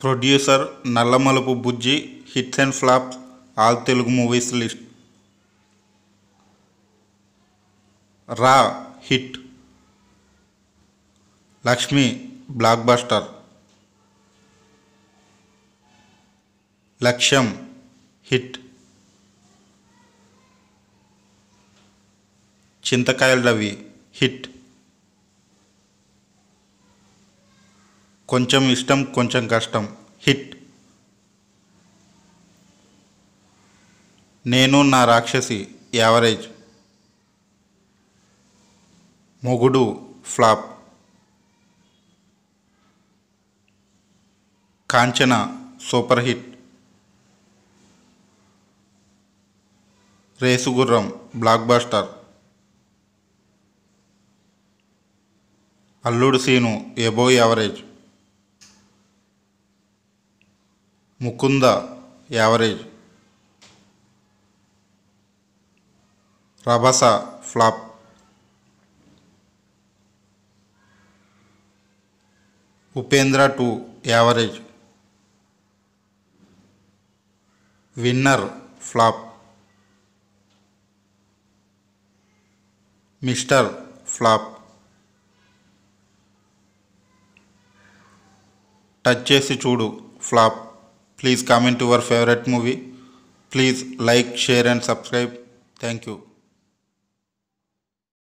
producer Nallamalupu Bujji hits and flops all Telugu movies list Raa hit Lakshmi blockbuster Lakshyam hit Chintakayala Ravi hit Konchem Ishtam కొంచెం కష్టం hit నేను నా Rakshasi average Mogudu flop Kanchana super hit Racegurram blockbuster Alludu Seenu above average Mukunda average Rabhasa flop Upendra two average Winner flop Mister flop Touch Chesi Chudu flop please comment your favourite movie please like share and subscribe thank you